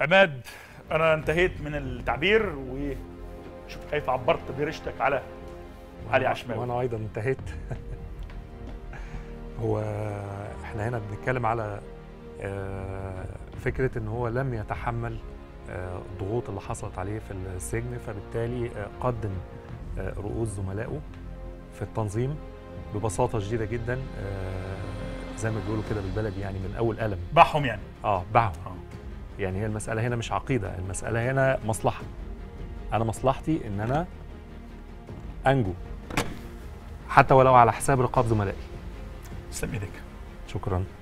عماد انا انتهيت من التعبير وشوف كيف عبرت برشتك على علي عشماوي وانا ايضا انتهيت هو احنا هنا بنتكلم على آه، فكره ان هو لم يتحمل آه، الضغوط اللي حصلت عليه في السجن فبالتالي آه، قدم آه، رؤوس زملائه في التنظيم ببساطه شديده جدا آه، زي ما بيقولوا كده بالبلدي يعني من اول قلم باعهم يعني اه باعهم آه. يعني هي المساله هنا مش عقيده المساله هنا مصلحه انا مصلحتي ان انا انجو حتى ولو على حساب رقاب زملائي تسلم ايدك شكرا